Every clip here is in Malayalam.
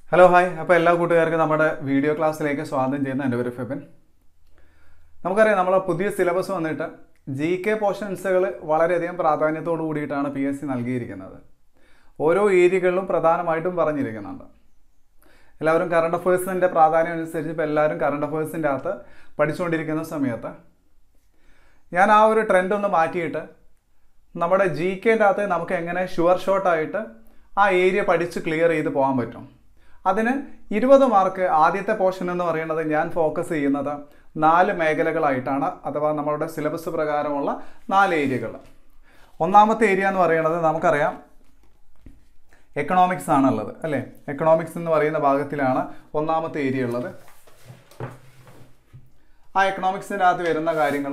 ഹലോ ഹായ് അപ്പോൾ എല്ലാ കൂട്ടുകാർക്കും നമ്മുടെ വീഡിയോ ക്ലാസ്സിലേക്ക് സ്വാഗതം ചെയ്യുന്ന എൻ്റെ പേര് ഫെബൻ നമുക്കറിയാം നമ്മളെ പുതിയ സിലബസ് വന്നിട്ട് ജി കെ പോർഷൻസുകൾ വളരെയധികം പ്രാധാന്യത്തോടു കൂടിയിട്ടാണ് പി എസ് സി നൽകിയിരിക്കുന്നത് ഓരോ ഏരിയകളിലും പ്രധാനമായിട്ടും പറഞ്ഞിരിക്കുന്നുണ്ട് എല്ലാവരും കറണ്ട് അഫേഴ്സിൻ്റെ പ്രാധാന്യം അനുസരിച്ച് ഇപ്പോൾ എല്ലാവരും കറണ്ട് അഫേഴ്സിൻ്റെ അകത്ത് പഠിച്ചുകൊണ്ടിരിക്കുന്ന സമയത്ത് ഞാൻ ആ ഒരു ട്രെൻഡ് ഒന്ന് മാറ്റിയിട്ട് നമ്മുടെ ജി കെൻ്റെ അകത്ത് നമുക്ക് എങ്ങനെ ഷുവർ ഷോട്ടായിട്ട് ആ ഏരിയ പഠിച്ച് ക്ലിയർ ചെയ്ത് പോകാൻ പറ്റും അതിന് ഇരുപത് മാർക്ക് ആദ്യത്തെ പോർഷൻ എന്ന് പറയുന്നത് ഞാൻ ഫോക്കസ് ചെയ്യുന്നത് നാല് മേഖലകളായിട്ടാണ് അഥവാ നമ്മളുടെ സിലബസ് പ്രകാരമുള്ള നാല് ഏരിയകൾ ഒന്നാമത്തെ ഏരിയ എന്ന് പറയുന്നത് നമുക്കറിയാം എക്കണോമിക്സ് ആണുള്ളത് അല്ലേ എക്കണോമിക്സ് എന്ന് പറയുന്ന ഭാഗത്തിലാണ് ഒന്നാമത്തെ ഏരിയ ഉള്ളത് ആ എക്കണോമിക്സിൻ്റെ അകത്ത് വരുന്ന കാര്യങ്ങൾ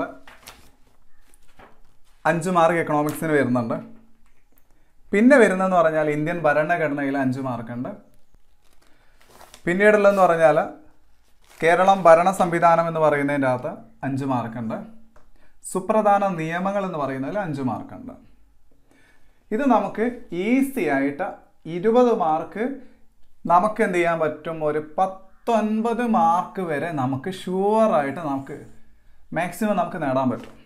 അഞ്ച് മാർക്ക് എക്കണോമിക്സിന് വരുന്നുണ്ട് പിന്നെ വരുന്നതെന്ന് പറഞ്ഞാൽ ഇന്ത്യൻ ഭരണഘടനയിൽ അഞ്ച് മാർക്കുണ്ട് പിന്നീടുള്ളതെന്ന് പറഞ്ഞാൽ കേരളം ഭരണ സംവിധാനം എന്ന് പറയുന്നതിൻ്റെ അകത്ത് അഞ്ച് മാർക്കുണ്ട് സുപ്രധാന നിയമങ്ങൾ എന്ന് പറയുന്നതിൽ അഞ്ച് മാർക്കുണ്ട് ഇത് നമുക്ക് ഈസി ആയിട്ട് ഇരുപത് മാർക്ക് നമുക്ക് എന്ത് ചെയ്യാൻ പറ്റും ഒരു പത്തൊൻപത് മാർക്ക് വരെ നമുക്ക് ഷുവറായിട്ട് നമുക്ക് മാക്സിമം നമുക്ക് നേടാൻ പറ്റും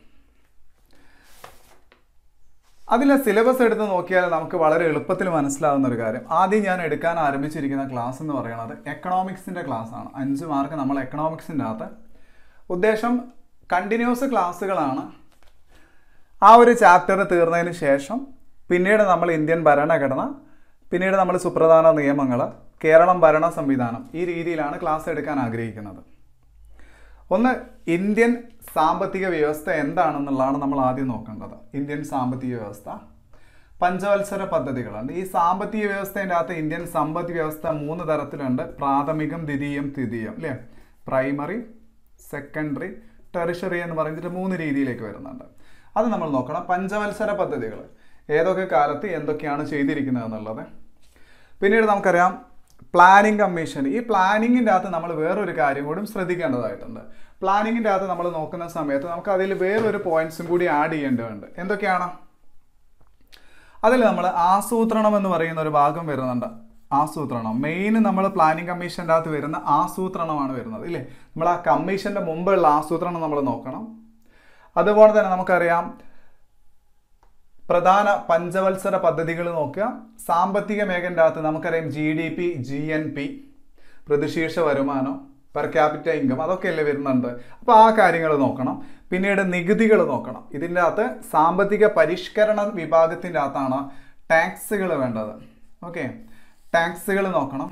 അതിലെ സിലബസ് എടുത്ത് നോക്കിയാൽ നമുക്ക് വളരെ എളുപ്പത്തിൽ മനസ്സിലാവുന്ന ഒരു കാര്യം ആദ്യം ഞാൻ എടുക്കാൻ ആരംഭിച്ചിരിക്കുന്ന ക്ലാസ് എന്ന് പറയുന്നത് എക്കണോമിക്സിൻ്റെ ക്ലാസ് ആണ് അഞ്ച് മാർക്ക് നമ്മൾ എക്കണോമിക്സിൻ്റെ അകത്ത് ഉദ്ദേശം കണ്ടിന്യൂസ് ക്ലാസ്സുകളാണ് ആ ഒരു ചാപ്റ്റർ തീർന്നതിന് ശേഷം പിന്നീട് നമ്മൾ ഇന്ത്യൻ ഭരണഘടന പിന്നീട് നമ്മൾ സുപ്രധാന നിയമങ്ങൾ കേരളം ഭരണ സംവിധാനം ഈ രീതിയിലാണ് ക്ലാസ് എടുക്കാൻ ആഗ്രഹിക്കുന്നത് ഒന്ന് ഇന്ത്യൻ സാമ്പത്തിക വ്യവസ്ഥ എന്താണെന്നുള്ളതാണ് നമ്മൾ ആദ്യം നോക്കേണ്ടത് ഇന്ത്യൻ സാമ്പത്തിക വ്യവസ്ഥ പഞ്ചവത്സര പദ്ധതികളുണ്ട് ഈ സാമ്പത്തിക വ്യവസ്ഥേൻ്റെ അകത്ത് ഇന്ത്യൻ സമ്പദ് വ്യവസ്ഥ മൂന്ന് തരത്തിലുണ്ട് പ്രാഥമികം ദ്വിതീയം തൃതീയം അല്ലേ പ്രൈമറി സെക്കൻഡറി ടെറിഷറി എന്ന് പറഞ്ഞിട്ട് മൂന്ന് രീതിയിലേക്ക് വരുന്നുണ്ട് അത് നമ്മൾ നോക്കണം പഞ്ചവത്സര പദ്ധതികൾ ഏതൊക്കെ കാലത്ത് എന്തൊക്കെയാണ് ചെയ്തിരിക്കുന്നത് എന്നുള്ളത് പിന്നീട് നമുക്കറിയാം പ്ലാനിംഗ് കമ്മീഷൻ ഈ പ്ലാനിങ്ങിൻ്റെ അകത്ത് നമ്മൾ വേറൊരു കാര്യം കൂടി ശ്രദ്ധിക്കേണ്ടതായിട്ടുണ്ട് പ്ലാനിങ്ങിൻ്റെ അകത്ത് നമ്മൾ നോക്കുന്ന സമയത്ത് നമുക്ക് അതിൽ വേറൊരു പോയിന്റ്സും കൂടി ആഡ് ചെയ്യേണ്ടതുണ്ട് എന്തൊക്കെയാണ് അതിൽ നമ്മൾ ആസൂത്രണം എന്ന് പറയുന്ന ഒരു ഭാഗം വരുന്നുണ്ട് ആസൂത്രണം മെയിൻ നമ്മൾ പ്ലാനിംഗ് കമ്മീഷൻ്റെ അകത്ത് വരുന്ന ആസൂത്രണമാണ് വരുന്നത് ഇല്ലേ നമ്മൾ ആ കമ്മീഷൻ്റെ മുമ്പുള്ള ആസൂത്രണം നമ്മൾ നോക്കണം അതുപോലെ തന്നെ നമുക്കറിയാം പ്രധാന പഞ്ചവത്സര പദ്ധതികൾ നോക്കുക സാമ്പത്തിക മേഖലൻ്റെ അകത്ത് നമുക്കറിയാം G D P G N P പ്രതിശീർഷ വരുമാനം പെർ ക്യാപിറ്റ ഇൻകം അതൊക്കെ അല്ലേ വരുന്നുണ്ട് അപ്പോൾ ആ കാര്യങ്ങൾ നോക്കണം പിന്നീട് നികുതികൾ നോക്കണം ഇതിൻ്റെ അകത്ത് സാമ്പത്തിക പരിഷ്കരണ വിഭാഗത്തിൻ്റെ അകത്താണ് ടാക്സുകൾ വേണ്ടത് ഓക്കെ ടാക്സുകൾ നോക്കണം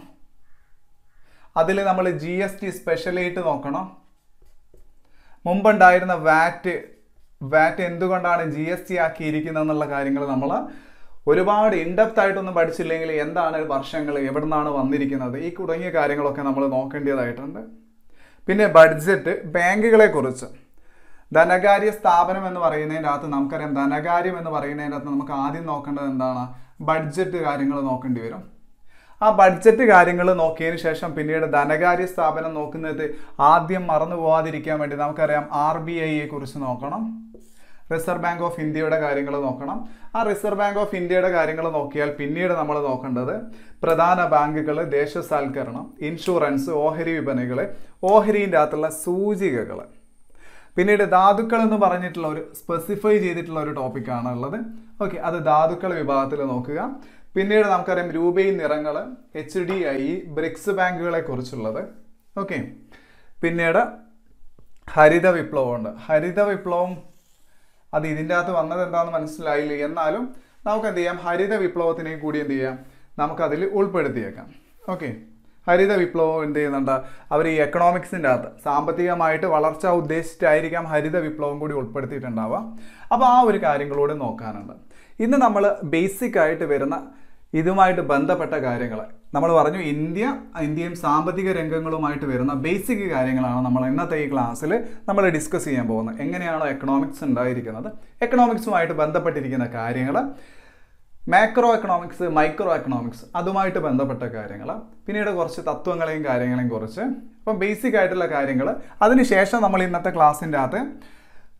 അതിൽ നമ്മൾ ജി എസ് ടി സ്പെഷ്യലായിട്ട് നോക്കണം മുമ്പുണ്ടായിരുന്ന വാറ്റ് വാറ്റ് എന്തുകൊണ്ടാണ് ജി എസ് ടി ആക്കിയിരിക്കുന്നത് എന്നുള്ള കാര്യങ്ങൾ നമ്മൾ ഒരുപാട് ഇൻഡെപ്ത് ആയിട്ടൊന്നും പഠിച്ചില്ലെങ്കിൽ എന്താണ് വർഷങ്ങൾ എവിടെ നിന്നാണ് വന്നിരിക്കുന്നത് ഈ തുടങ്ങിയ കാര്യങ്ങളൊക്കെ നമ്മൾ നോക്കേണ്ടതായിട്ടുണ്ട് പിന്നെ ബഡ്ജറ്റ് ബാങ്കുകളെ കുറിച്ച് ധനകാര്യ സ്ഥാപനം എന്ന് പറയുന്നതിൻ്റെ അകത്ത് നമുക്കറിയാം ധനകാര്യം എന്ന് പറയുന്നതിൻ്റെ അകത്ത് നമുക്ക് ആദ്യം നോക്കേണ്ടത് എന്താണ് ബഡ്ജറ്റ് കാര്യങ്ങൾ നോക്കേണ്ടി വരും ആ ബഡ്ജറ്റ് കാര്യങ്ങൾ നോക്കിയതിന് ശേഷം പിന്നീട് ധനകാര്യ സ്ഥാപനം നോക്കുന്നത് ആദ്യം മറന്നു പോവാതിരിക്കാൻ വേണ്ടി നമുക്കറിയാം ആർ ബി ഐയെ കുറിച്ച് നോക്കണം റിസർവ് ബാങ്ക് ഓഫ് ഇന്ത്യയുടെ കാര്യങ്ങൾ നോക്കണം ആ റിസർവ് ബാങ്ക് ഓഫ് ഇന്ത്യയുടെ കാര്യങ്ങൾ നോക്കിയാൽ പിന്നീട് നമ്മൾ നോക്കേണ്ടത് പ്രധാന ബാങ്കുകൾ ദേശസാൽക്കരണം ഇൻഷുറൻസ് ഓഹരി വിപണികൾ ഓഹരിൻ്റെ അകത്തുള്ള സൂചികകൾ പിന്നീട് ധാതുക്കൾ എന്ന് പറഞ്ഞിട്ടുള്ള ഒരു സ്പെസിഫൈ ചെയ്തിട്ടുള്ള ഒരു ടോപ്പിക്കാണ് ഉള്ളത് ഓക്കെ അത് ധാതുക്കൾ വിഭാഗത്തിൽ നോക്കുക പിന്നീട് നമുക്കറിയാം രൂപയും നിറങ്ങൾ എച്ച് ഡി ഐ ബ്രിക്സ് ബാങ്കുകളെ കുറിച്ചുള്ളത് ഓക്കെ പിന്നീട് ഹരിത വിപ്ലവമുണ്ട് ഹരിത വിപ്ലവം അത് ഇതിൻ്റെ അകത്ത് വന്നത് എന്താണെന്ന് മനസ്സിലായില്ല എന്നാലും നമുക്ക് എന്ത് ചെയ്യാം ഹരിത വിപ്ലവത്തിനെ കൂടി എന്ത് ചെയ്യാം നമുക്കതിൽ ഉൾപ്പെടുത്തിയേക്കാം ഓക്കെ ഹരിത വിപ്ലവം എന്ത് ചെയ്യുന്നുണ്ട് അവർ ഈ എക്കണോമിക്സിൻ്റെ അകത്ത് സാമ്പത്തികമായിട്ട് വളർച്ച ഉദ്ദേശിച്ചിട്ടായിരിക്കാം ഹരിത വിപ്ലവം കൂടി ഉൾപ്പെടുത്തിയിട്ടുണ്ടാവുക അപ്പോൾ ആ ഒരു കാര്യങ്ങളോട് നോക്കാനുണ്ട് ഇന്ന് നമ്മൾ ബേസിക് ആയിട്ട് വരുന്ന ഇതുമായിട്ട് ബന്ധപ്പെട്ട കാര്യങ്ങൾ നമ്മൾ പറഞ്ഞു ഇന്ത്യ ഇന്ത്യയും സാമ്പത്തിക രംഗങ്ങളുമായിട്ട് വരുന്ന ബേസിക് കാര്യങ്ങളാണ് നമ്മൾ ഇന്നത്തെ ഈ ക്ലാസ്സിൽ നമ്മൾ ഡിസ്കസ് ചെയ്യാൻ പോകുന്നത് എങ്ങനെയാണോ എക്കണോമിക്സ് ഉണ്ടായിരിക്കുന്നത് എക്കണോമിക്സുമായിട്ട് ബന്ധപ്പെട്ടിരിക്കുന്ന കാര്യങ്ങൾ മാക്രോ എക്കണോമിക്സ് മൈക്രോ എക്കണോമിക്സ് അതുമായിട്ട് ബന്ധപ്പെട്ട കാര്യങ്ങൾ പിന്നീട് കുറച്ച് തത്വങ്ങളെയും കാര്യങ്ങളെയും കുറിച്ച് അപ്പം ബേസിക് ആയിട്ടുള്ള കാര്യങ്ങൾ അതിനുശേഷം നമ്മൾ ഇന്നത്തെ ക്ലാസ്സിൻ്റെ അകത്ത്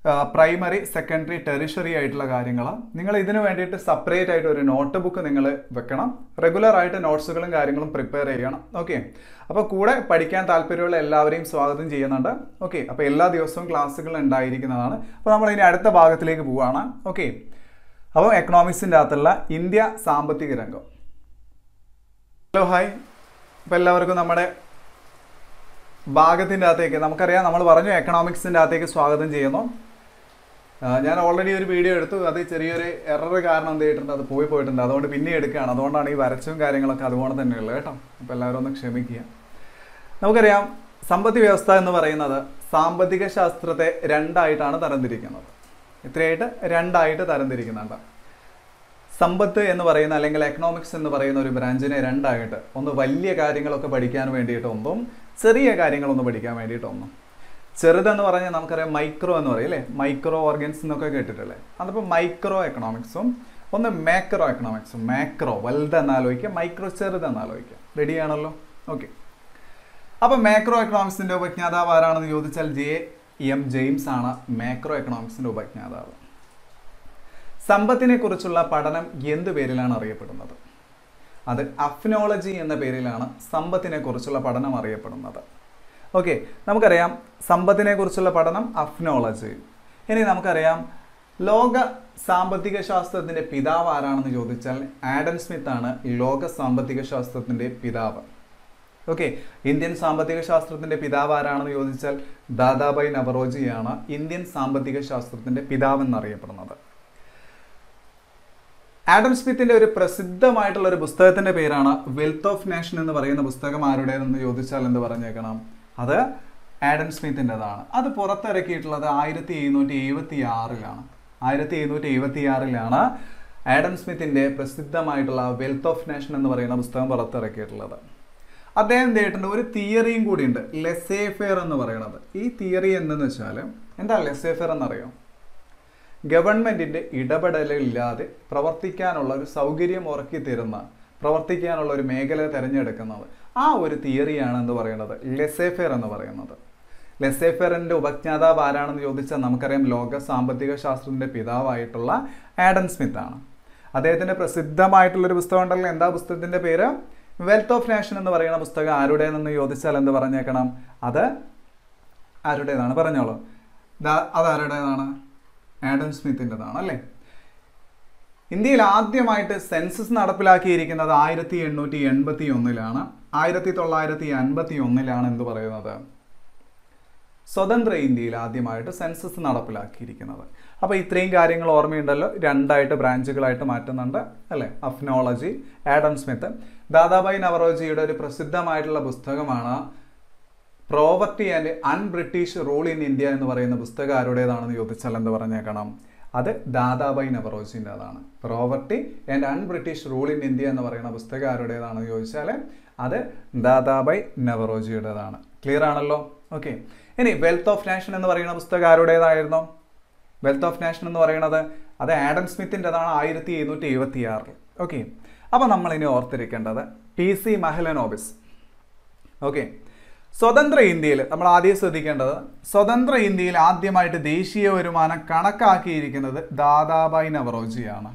പ്രൈമറി സെക്കൻഡറി ടെറിഷറി ആയിട്ടുള്ള കാര്യങ്ങൾ നിങ്ങൾ ഇതിനു വേണ്ടിയിട്ട് സെപ്പറേറ്റ് ആയിട്ട് ഒരു നോട്ട് ബുക്ക് നിങ്ങൾ വെക്കണം റെഗുലർ ആയിട്ട് നോട്ട്സുകളും കാര്യങ്ങളും പ്രിപ്പയർ ചെയ്യണം ഓക്കെ അപ്പോൾ കൂടെ പഠിക്കാൻ താല്പര്യമുള്ള എല്ലാവരെയും സ്വാഗതം ചെയ്യുന്നുണ്ട് ഓക്കെ അപ്പോൾ എല്ലാ ദിവസവും ക്ലാസ്സുകൾ ഉണ്ടായിരിക്കുന്നതാണ് അപ്പോൾ നമ്മൾ ഇനി അടുത്ത ഭാഗത്തിലേക്ക് പോവുകയാണ് ഓക്കെ അപ്പോൾ എക്കണോമിക്സിൻ്റെ അകത്തുള്ള ഇന്ത്യ സാമ്പത്തിക രംഗം ഹലോ ഹായ് അപ്പോൾ എല്ലാവർക്കും നമ്മുടെ ഭാഗത്തിൻ്റെ അകത്തേക്ക് നമുക്കറിയാം നമ്മൾ പറഞ്ഞു എക്കണോമിക്സിൻ്റെ അകത്തേക്ക് സ്വാഗതം ചെയ്യുന്നു ആ, ഞാൻ ഓൾറെഡി ഒരു വീഡിയോ എടുത്തു അത് ചെറിയൊരു എറർ കാരണം എന്ത് ചെയ്തിട്ടുണ്ട് അത് പോയി പോയിട്ടുണ്ട് അതുകൊണ്ട് പിന്നെ എടുക്കുകയാണ് അതുകൊണ്ടാണ് ഈ വരച്ചും കാര്യങ്ങളൊക്കെ അതുപോലെ തന്നെയുള്ളത് കേട്ടോ അപ്പോൾ എല്ലാവരും ഒന്ന് ക്ഷമിക്കുക നമുക്കറിയാം സമ്പദ് വ്യവസ്ഥ എന്ന് പറയുന്നത് സാമ്പത്തിക ശാസ്ത്രത്തെ രണ്ടായിട്ടാണ് തരംതിരിക്കുന്നത് ഇത്രയായിട്ട് രണ്ടായിട്ട് തരംതിരിക്കുന്നുണ്ട് സമ്പത്ത് എന്ന് പറയുന്ന അല്ലെങ്കിൽ എക്കണോമിക്സ് എന്ന് പറയുന്ന ഒരു ബ്രാഞ്ചിനെ രണ്ടായിട്ട് ഒന്ന് വലിയ കാര്യങ്ങളൊക്കെ പഠിക്കാൻ വേണ്ടിയിട്ടൊന്നും ചെറിയ കാര്യങ്ങളൊന്ന് പഠിക്കാൻ വേണ്ടിയിട്ടൊന്നും ചെറുതെന്ന് പറഞ്ഞാൽ നമുക്കറിയാം മൈക്രോ എന്ന് പറയും അല്ലേ മൈക്രോ ഓർഗൻസ് എന്നൊക്കെ കേട്ടിട്ടില്ലേ അതിപ്പോൾ മൈക്രോ എക്കണോമിക്സും ഒന്ന് മാക്രോ എക്കണോമിക്സും മാക്രോ വലുതെന്ന് ആലോചിക്കുക മൈക്രോ ചെറുതെന്ന് ആലോചിക്കുക റെഡിയാണല്ലോ ഓക്കെ അപ്പോൾ മാക്രോ എക്കണോമിക്സിൻ്റെ ഉപജ്ഞാതാവ് ആരാണെന്ന് ചോദിച്ചാൽ ജെ എം ജെയിംസ് ആണ് മാക്രോ എക്കണോമിക്സിൻ്റെ ഉപജ്ഞാതാവ് സമ്പത്തിനെ കുറിച്ചുള്ള പഠനം എന്ത് പേരിലാണ് അറിയപ്പെടുന്നത് അത് അഫ്നോളജി എന്ന പേരിലാണ് സമ്പത്തിനെ കുറിച്ചുള്ള പഠനം അറിയപ്പെടുന്നത് ഓക്കെ നമുക്കറിയാം സമ്പത്തിനെ കുറിച്ചുള്ള പഠനം അഫ്നോളജി ഇനി നമുക്കറിയാം ലോക സാമ്പത്തിക ശാസ്ത്രത്തിന്റെ പിതാവ് ആരാണെന്ന് ചോദിച്ചാൽ ആഡം സ്മിത്ത് ആണ് ലോക സാമ്പത്തിക ശാസ്ത്രത്തിന്റെ പിതാവ് ഓക്കെ ഇന്ത്യൻ സാമ്പത്തിക ശാസ്ത്രത്തിന്റെ പിതാവ് ആരാണെന്ന് ചോദിച്ചാൽ ദാദാബായ് നവറോജിയാണ് ഇന്ത്യൻ സാമ്പത്തിക ശാസ്ത്രത്തിന്റെ പിതാവ് എന്നറിയപ്പെടുന്നത് ആഡം സ്മിത്തിന്റെ ഒരു പ്രസിദ്ധമായിട്ടുള്ള ഒരു പുസ്തകത്തിന്റെ പേരാണ് വെൽത്ത് ഓഫ് നേഷൻ എന്ന് പറയുന്ന പുസ്തകം ആരുടേതെന്ന് ചോദിച്ചാൽ എന്ത് പറഞ്ഞേക്കണം അത് ആഡം സ്മിത്തിൻ്റെതാണ് അത് പുറത്തിറക്കിയിട്ടുള്ളത് ആയിരത്തി എഴുന്നൂറ്റി എഴുപത്തി ആറിലാണ് ആയിരത്തി എഴുന്നൂറ്റി എഴുപത്തി ആറിലാണ് ആഡം സ്മിത്തിന്റെ പ്രസിദ്ധമായിട്ടുള്ള വെൽത്ത് ഓഫ് നേഷൻ എന്ന് പറയുന്ന പുസ്തകം പുറത്തിറക്കിയിട്ടുള്ളത് അദ്ദേഹം എന്ത് ചെയ്തിട്ടുണ്ട് ഒരു തിയറിയും കൂടി ഉണ്ട് ലെസേ ഫെയർ എന്ന് പറയുന്നത് ഈ തിയറി എന്തെന്ന് വെച്ചാൽ എന്താ ലെസേ ഫെയർ എന്നറിയോ ഗവൺമെന്റിന്റെ ഇടപെടലില്ലാതെ പ്രവർത്തിക്കാനുള്ള ഒരു സൗകര്യം ഉറക്കി തരുന്ന പ്രവർത്തിക്കാനുള്ള ഒരു മേഖല തിരഞ്ഞെടുക്കുന്നത് ആ ഒരു തിയറിയാണ് എന്ന് പറയുന്നത് ലെസേഫെയർ എന്ന് പറയുന്നത് ലെസേഫെയറിന്റെ ഉപജ്ഞാതാവ് ആരാണെന്ന് ചോദിച്ചാൽ നമുക്കറിയാം ലോക സാമ്പത്തിക ശാസ്ത്രത്തിന്റെ പിതാവായിട്ടുള്ള ആഡം സ്മിത്ത് ആണ് അദ്ദേഹത്തിന്റെ പ്രസിദ്ധമായിട്ടുള്ള ഒരു പുസ്തകം ഉണ്ടല്ലോ എന്താ പുസ്തകത്തിന്റെ പേര് വെൽത്ത് ഓഫ് നേഷൻ എന്ന് പറയുന്ന പുസ്തകം ആരുടേതെന്ന് ചോദിച്ചാൽ എന്ത് പറഞ്ഞേക്കണം അത് ആരുടേതാണ് പറഞ്ഞോളൂ ദാ- അത് ആരുടേതാണ് ആഡം സ്മിത്തിൻ്റെതാണ് അല്ലേ ഇന്ത്യയിൽ ആദ്യമായിട്ട് സെൻസസ് നടപ്പിലാക്കിയിരിക്കുന്നത് ആയിരത്തി എണ്ണൂറ്റി എൺപത്തി ഒന്നിലാണ് ആയിരത്തി തൊള്ളായിരത്തി അൻപത്തി ഒന്നിലാണ് എന്ത് പറയുന്നത് സ്വതന്ത്ര ഇന്ത്യയിൽ ആദ്യമായിട്ട് സെൻസസ് നടപ്പിലാക്കിയിരിക്കുന്നത് അപ്പോൾ ഇത്രയും കാര്യങ്ങൾ ഓർമ്മയുണ്ടല്ലോ രണ്ടായിട്ട് ബ്രാഞ്ചുകളായിട്ട് മാറ്റുന്നുണ്ട് അല്ലേ അഫ്നോളജി ആഡം സ്മിത്ത് ദാദാബായ് നവറോജിയുടെ ഒരു പ്രസിദ്ധമായിട്ടുള്ള പുസ്തകമാണ് poverty and un British rule in India എന്ന് പറയുന്ന പുസ്തകം ആരുടേതാണെന്ന് ചോദിച്ചാൽ എന്ത് പറഞ്ഞേക്കണം അത് Dadabhai നവറോജിൻ്റെതാണ് poverty and un British rule in India എന്ന് പറയുന്ന പുസ്തകം ആരുടേതാണെന്ന് ചോദിച്ചാൽ അത് ദാദാബായ് നവറോജിയുടേതാണ് ക്ലിയർ ആണല്ലോ ഓക്കെ ഇനി വെൽത്ത് ഓഫ് നാഷൻ എന്ന് പറയുന്ന പുസ്തകം ആരുടേതായിരുന്നു വെൽത്ത് ഓഫ് നാഷൻ എന്ന് പറയുന്നത് അത് ആഡം സ്മിത്തിൻ്റെതാണ് ആയിരത്തി എഴുന്നൂറ്റി എഴുപത്തി ആറിൽ ഓക്കെ അപ്പോൾ നമ്മൾ ഇനി ഓർത്തിരിക്കേണ്ടത് പി സി മഹലനോബിസ് ഓക്കെ സ്വതന്ത്ര ഇന്ത്യയിൽ നമ്മൾ ആദ്യം ശ്രദ്ധിക്കേണ്ടത് സ്വതന്ത്ര ഇന്ത്യയിൽ ആദ്യമായിട്ട് ദേശീയ വരുമാനം കണക്കാക്കിയിരിക്കുന്നത് ദാദാബായ് നവറോജിയാണ്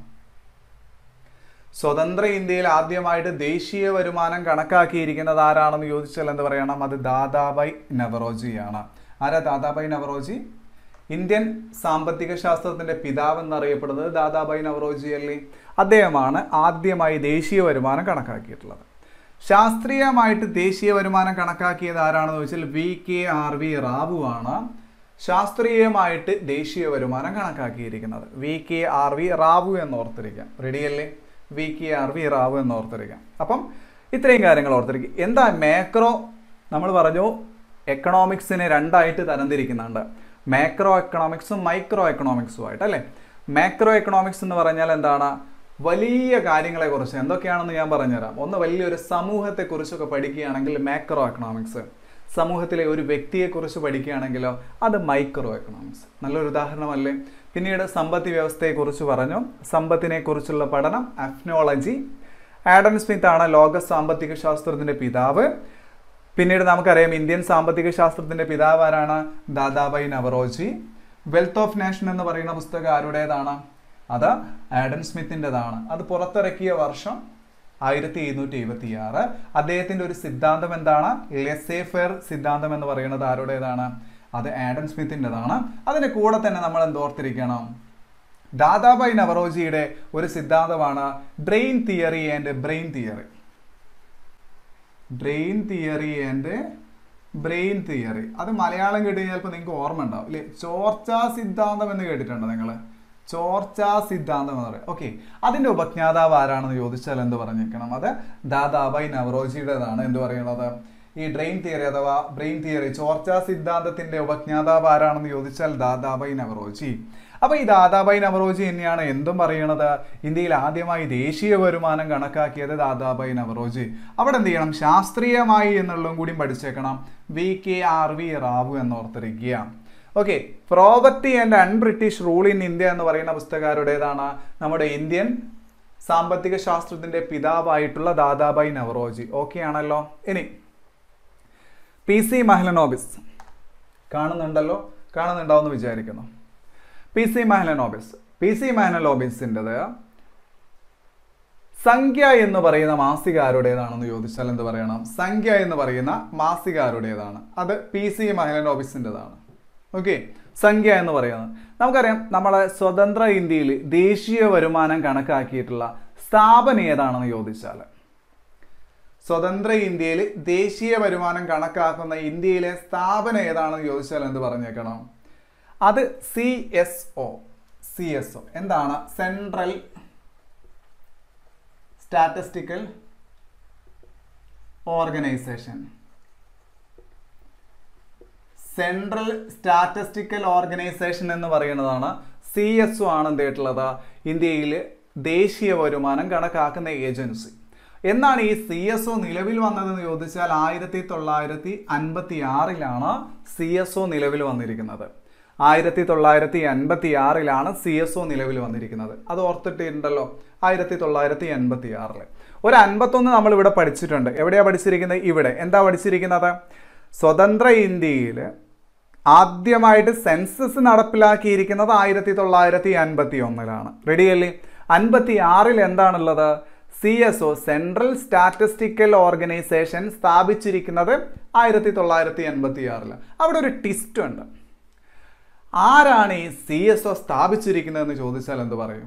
സ്വതന്ത്ര ഇന്ത്യയിൽ ആദ്യമായിട്ട് ദേശീയ വരുമാനം കണക്കാക്കിയിരിക്കുന്നത് ആരാണെന്ന് ചോദിച്ചാൽ എന്ത് പറയണം അത് ദാദാബായ് നവറോജിയാണ് ആരാ ദാദാബായ് നവറോജി ഇന്ത്യൻ സാമ്പത്തിക ശാസ്ത്രത്തിന്റെ പിതാവ് എന്നറിയപ്പെടുന്നത് ദാദാബായ് നവറോജി അല്ലേ അദ്ദേഹമാണ് ആദ്യമായി ദേശീയ വരുമാനം കണക്കാക്കിയിട്ടുള്ളത് ശാസ്ത്രീയമായിട്ട് ദേശീയ വരുമാനം കണക്കാക്കിയത് ആരാണെന്ന് ചോദിച്ചാൽ V K R V Rao ആണ് ശാസ്ത്രീയമായിട്ട് ദേശീയ വരുമാനം കണക്കാക്കിയിരിക്കുന്നത് V K R V Rao എന്ന് ഓർത്തിരിക്കാം റെഡിയല്ലേ V K R V Rao എന്ന് ഓർത്തിരിക്കാം അപ്പം ഇത്രയും കാര്യങ്ങൾ ഓർത്തിരിക്കും എന്താ മാക്രോ നമ്മൾ പറഞ്ഞു എക്കണോമിക്സിനെ രണ്ടായിട്ട് തരംതിരിക്കുന്നുണ്ട് മാക്രോ എക്കണോമിക്സും മൈക്രോ എക്കണോമിക്സും ആയിട്ട് അല്ലേ മാക്രോ എക്കണോമിക്സ് എന്ന് പറഞ്ഞാൽ എന്താണ് വലിയ കാര്യങ്ങളെക്കുറിച്ച് എന്തൊക്കെയാണെന്ന് ഞാൻ പറഞ്ഞുതരാം ഒന്ന് വലിയൊരു സമൂഹത്തെക്കുറിച്ചൊക്കെ പഠിക്കുകയാണെങ്കിൽ മാക്രോ എക്കണോമിക്സ് സമൂഹത്തിലെ ഒരു വ്യക്തിയെക്കുറിച്ച് പഠിക്കുകയാണെങ്കിലോ അത് മൈക്രോ എക്കണോമിക്സ് നല്ലൊരു ഉദാഹരണമല്ലേ പിന്നീട് സമ്പത്ത് വ്യവസ്ഥയെക്കുറിച്ച് പറഞ്ഞു സമ്പത്തിനെ കുറിച്ചുള്ള പഠനം അഫ്നോളജി ആഡം സ്മിത്ത് ആണ് ലോക സാമ്പത്തിക ശാസ്ത്രത്തിന്റെ പിതാവ് പിന്നീട് നമുക്കറിയാം ഇന്ത്യൻ സാമ്പത്തിക ശാസ്ത്രത്തിന്റെ പിതാവ് ആരാണ് Dadabhai Naoroji wealth of nation എന്ന് പറയുന്ന പുസ്തകം ആരുടേതാണ് അത് ആഡം സ്മിത്തിൻ്റെതാണ് അത് പുറത്തിറക്കിയ വർഷം ആയിരത്തി എഴുന്നൂറ്റി എഴുപത്തി ആറ് അദ്ദേഹത്തിന്റെ ഒരു സിദ്ധാന്തം എന്താണ് ലെസേഫെയർ സിദ്ധാന്തം എന്ന് പറയുന്നത് ആരുടേതാണ് അത് ആഡം സ്മിത്തിൻ്റെതാണ് അതിന്റെ കൂടെ തന്നെ നമ്മൾ എന്തോർത്തിരിക്കണം ദാദാബായ് നവറോജിയുടെ ഒരു സിദ്ധാന്തമാണ് drain theory and brain theory drain theory and brain theory അത് മലയാളം കേട്ട് ചിലപ്പോൾ നിങ്ങൾക്ക് ഓർമ്മ ഉണ്ടാവും ഇല്ലേ ചോർച്ചാ സിദ്ധാന്തം എന്ന് കേട്ടിട്ടുണ്ടോ നിങ്ങൾ ചോർച്ചാ സിദ്ധാന്തം എന്ന് പറയും ഓക്കെ അതിന്റെ ഉപജ്ഞാതാവ് ആരാണെന്ന് ചോദിച്ചാൽ എന്ത് പറഞ്ഞേക്കണം അത് ദാദാബായ് നവറോജിയുടേതാണ് എന്ത് പറയുന്നത് ഈ ഡ്രെയിൻ തിയറി അഥവാ ബ്രെയിൻ തിയറി ചോർച്ചാ സിദ്ധാന്തത്തിന്റെ ഉപജ്ഞാതാവ് ആരാണെന്ന് ചോദിച്ചാൽ ദാദാബായ് നവറോജി അപ്പൊ ഈ ദാദാബായ് നവറോജി തന്നെയാണ് എന്തും പറയണത് ഇന്ത്യയിൽ ആദ്യമായി ദേശീയ വരുമാനം കണക്കാക്കിയത് ദാദാബായ് നവറോജി അവിടെ എന്ത് ചെയ്യണം ശാസ്ത്രീയമായി എന്നുള്ളതും കൂടി പഠിച്ചേക്കണം V K R V Rao എന്നോർത്തിരിക്കുക okay poverty and un British rule in India എന്ന് പറയുന്ന പുസ്തകാരുടേതാണ് നമ്മുടെ ഇന്ത്യൻ സാമ്പത്തിക ശാസ്ത്രത്തിന്റെ പിതാവായിട്ടുള്ള ദാദാബായ് നവറോജി ഓക്കെ ആണല്ലോ ഇനി പി സി മഹ്ലനോബിസ് കാണുന്നുണ്ടല്ലോ കാണുന്നുണ്ടാവും വിചാരിക്കുന്നു P C Mahalanobis P C മഹ്ലനോബിസിൻ്റെത് സംഖ്യ എന്ന് പറയുന്ന മാസിക ആരുടേതാണെന്ന് ചോദിച്ചാൽ എന്ത് പറയണം സംഖ്യ എന്ന് പറയുന്ന മാസിക ആരുടേതാണ് അത് പി സി മഹ്ലനോബിസിൻ്റെതാണ് ഓക്കെ സംഖ്യ എന്ന് പറയുന്നത് നമുക്കറിയാം നമ്മളെ സ്വതന്ത്ര ഇന്ത്യയിൽ ദേശീയ വരുമാനം കണക്കാക്കിയിട്ടുള്ള സ്ഥാപനം ഏതാണെന്ന് ചോദിച്ചാൽ സ്വതന്ത്ര ഇന്ത്യയിൽ ദേശീയ വരുമാനം കണക്കാക്കുന്ന ഇന്ത്യയിലെ സ്ഥാപനം ഏതാണെന്ന് ചോദിച്ചാൽ എന്ത് പറഞ്ഞേക്കണം അത് C S O C S O എന്താണ് central statistical organisation central statistical organisation എന്ന് പറയുന്നതാണ് സി എസ് ഒ ആണ് എന്തായിട്ടുള്ളത് ഇന്ത്യയിൽ ദേശീയ വരുമാനം കണക്കാക്കുന്ന ഏജൻസി എന്നാണ് ഈ സി എസ് ഒ നിലവിൽ വന്നതെന്ന് ചോദിച്ചാൽ ആയിരത്തി തൊള്ളായിരത്തി അൻപത്തി ആറിലാണ് സി എസ് ഒ നിലവിൽ വന്നിരിക്കുന്നത് ആയിരത്തി തൊള്ളായിരത്തി അൻപത്തി ആറിലാണ് സി എസ് ഒ നിലവിൽ വന്നിരിക്കുന്നത് അത് ഓർത്തിട്ടുണ്ടല്ലോ ആയിരത്തി തൊള്ളായിരത്തി എൺപത്തി ആറില് ഒരു അൻപത്തൊന്ന് നമ്മൾ ഇവിടെ പഠിച്ചിട്ടുണ്ട് എവിടെയാ പഠിച്ചിരിക്കുന്നത് ഇവിടെ എന്താ പഠിച്ചിരിക്കുന്നത് സ്വതന്ത്ര ഇന്ത്യയിൽ ആദ്യമായിട്ട് സെൻസസ് നടപ്പിലാക്കിയിരിക്കുന്നത് ആയിരത്തി തൊള്ളായിരത്തി അൻപത്തി ഒന്നിലാണ് റെഡിയല്ലേ അൻപത്തി ആറിൽ എന്താണുള്ളത് C S O central statistical organisation സ്ഥാപിച്ചിരിക്കുന്നത് ആയിരത്തി തൊള്ളായിരത്തി എൺപത്തി ആറിൽ അവിടെ ഒരു ട്വിസ്റ്റ് ഉണ്ട് ആരാണ് ഈ സി എസ് ഒ സ്ഥാപിച്ചിരിക്കുന്നതെന്ന് ചോദിച്ചാൽ എന്ത് പറയും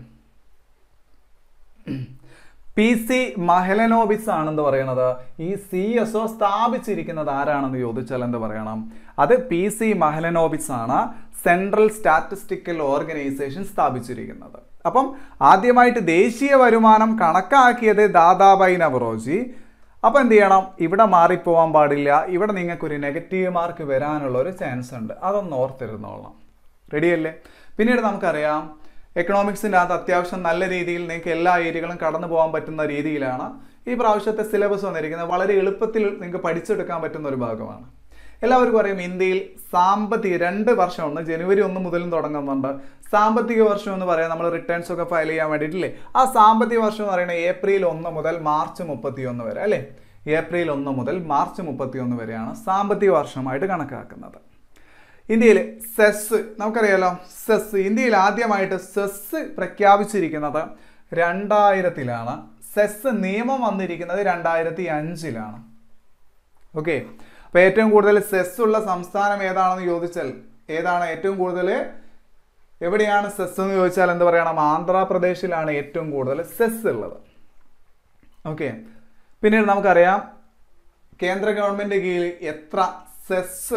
പി സി മഹലനോബിസ് ആണെന്ന് പറയുന്നത് ഈ സി എസ് ഒ സ്ഥാപിച്ചിരിക്കുന്നത് ആരാണെന്ന് ചോദിച്ചാൽ എന്ത് പറയണം അത് പി സി മഹലനോബിസ് ആണ് സെൻട്രൽ സ്റ്റാറ്റിസ്റ്റിക്കൽ ഓർഗനൈസേഷൻ സ്ഥാപിച്ചിരിക്കുന്നത് അപ്പം ആദ്യമായിട്ട് ദേശീയ വരുമാനം കണക്കാക്കിയത് ദാദാബായ് നവറോജി അപ്പം എന്ത് ചെയ്യണം ഇവിടെ മാറിപ്പോവാൻ പാടില്ല ഇവിടെ നിങ്ങൾക്കൊരു നെഗറ്റീവ് മാർക്ക് വരാനുള്ള ഒരു ചാൻസ് ഉണ്ട് അതൊന്ന് ഓർത്തിരുന്നോളാം റെഡിയല്ലേ പിന്നീട് നമുക്കറിയാം എക്കണോമിക്സിൻ്റെ അകത്ത് അത്യാവശ്യം നല്ല രീതിയിൽ നിങ്ങൾക്ക് എല്ലാ ഏരിയകളും കടന്നു പോകാൻ പറ്റുന്ന രീതിയിലാണ് ഈ പ്രാവശ്യത്തെ സിലബസ് വന്നിരിക്കുന്നത് വളരെ എളുപ്പത്തിൽ നിങ്ങൾക്ക് പഠിച്ചെടുക്കാൻ പറ്റുന്ന ഒരു ഭാഗമാണ് എല്ലാവർക്കും അറിയാം ഇന്ത്യയിൽ സാമ്പത്തിക രണ്ട് വർഷം ഒന്ന് ജനുവരി ഒന്ന് മുതലും തുടങ്ങുന്നുണ്ട് സാമ്പത്തിക വർഷം എന്ന് പറയാൻ നമ്മൾ റിട്ടേൺസ് ഒക്കെ ഫയൽ ചെയ്യാൻ വേണ്ടിയിട്ടില്ലേ ആ സാമ്പത്തിക വർഷം എന്ന് പറയുന്നത് ഏപ്രിൽ ഒന്ന് മുതൽ മാർച്ച് മുപ്പത്തി ഒന്ന് വരെ അല്ലേ ഏപ്രിൽ ഒന്ന് മുതൽ മാർച്ച് മുപ്പത്തി ഒന്ന് വരെയാണ് സാമ്പത്തിക വർഷമായിട്ട് കണക്കാക്കുന്നത് ഇന്ത്യയിൽ സെസ് നമുക്കറിയാലോ സെസ് ഇന്ത്യയിൽ ആദ്യമായിട്ട് സെസ് പ്രഖ്യാപിച്ചിരിക്കുന്നത് രണ്ടായിരത്തിലാണ് സെസ് നിയമം വന്നിരിക്കുന്നത് രണ്ടായിരത്തി അഞ്ചിലാണ് ഓക്കെ അപ്പോൾ ഏറ്റവും കൂടുതൽ സെസ് ഉള്ള സംസ്ഥാനം ഏതാണെന്ന് ചോദിച്ചാൽ ഏതാണ് ഏറ്റവും കൂടുതൽ എവിടെയാണ് സെസ് എന്ന് ചോദിച്ചാൽ എന്ത് പറയണം ആന്ധ്രാപ്രദേശിലാണ് ഏറ്റവും കൂടുതൽ സെസ് ഉള്ളത് ഓക്കെ പിന്നീട് നമുക്കറിയാം കേന്ദ്ര ഗവൺമെന്റ് കീഴിൽ എത്ര സെസ്